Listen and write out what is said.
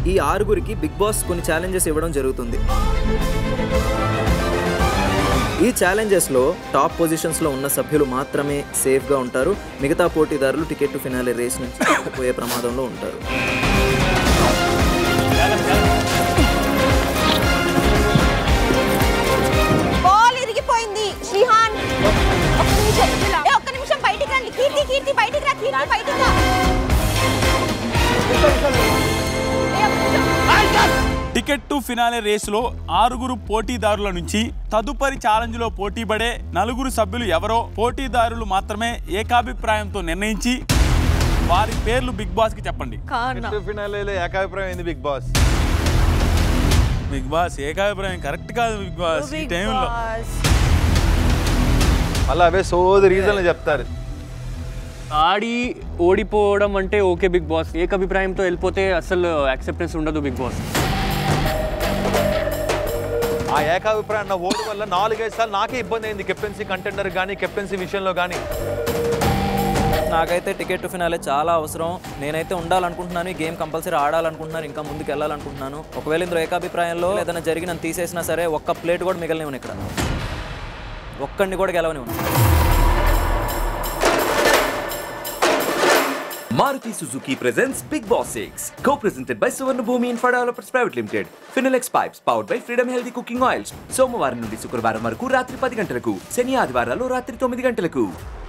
ఈ ఆరుగురికి big boss కొన్ని ఛాలెంజెస్ ఇవ్వడం జరుగుతుంది ఈ ఛాలెంజెస్లో టాప్ పొజిషన్స్లో ఉన్న సభ్యులు మాత్రమే సేఫ్గా ఉంటారు మిగతా పోటీదారులు టికెట్ టు ఫినాలే రేస్ నుంచి పోయే ప్రమాదంలో ఉంటారు బాల్ ఇరిగిపోయింది శ్రీహాన్ ఒక్క నిమిషం ఏ, ఒక్క నిమిషం బయటికి రండి కీర్తి కీర్తి బయటికి రా కీర్తి బయటికి రా ఏ, ఒక్క నిమిషం. టికెట్ టు ఫినాలే రేసులో ఆరుగురు పోటీదారుల నుంచి తదుపరి ఛాలెంజ్లో పోటీపడే నలుగురు సభ్యులు ఎవరో పోటీదారులు మాత్రమే ఏకాభిప్రాయంతో నిర్ణయించి వారి పేర్లు బిగ్ బాస్ కి చెప్పండి ఫినాలేలో ఏకాభిప్రాయం ఏంది బిగ్ బాస్ బిగ్ బాస్ ఏకాభిప్రాయం కరెక్ట్ కాదు బిగ్ బాస్ ఈ టైంలో మళ్ళీ అవే సోది రీజన్లు చెప్తారు ఆడి ఓడిపోవడం అంటే ఓకే బిగ్ బాస్ ఏకభిప్రాయంతో వెళ్ళిపోతే అసలు యాక్సెప్టెన్స్ ఉండదు బిగ్ బాస్ ఆ ఏకాభిప్రాయం నా ఓటు వల్ల నాలుగైదు సార్లు నాకే ఇబ్బంది అయింది కెప్టెన్సీ కంటెండర్ కానీ కెప్టెన్సీ విషయంలో కానీ నాకైతే టికెట్ టు ఫినాలే చాలా అవసరం నేనైతే ఉండాలనుకుంటున్నాను ఈ గేమ్ కంపల్సరీ ఆడాలనుకుంటున్నాను ఇంకా ముందుకు వెళ్ళాలనుకుంటున్నాను ఒకవేళ ఇందులో ఏకాభిప్రాయంలో ఏదైనా జరిగి నన్ను తీసేసినా సరే ఒక్క ప్లేట్ కూడా మిగలనివ్వను ఇక్కడ ఒక్కడిని కూడా గెలవనివ్వను Maruti Suzuki presents Big Boss 6, co-presented by Suvarna Bhumi Infra Developers Private Limited. Finilex Pipes, powered by Freedom Healthy Cooking Oils. సోమవారం నుండి శుక్రవారం వరకు రాత్రి పది గంటలకు శని ఆదివారాలు రాత్రి తొమ్మిది గంటలకు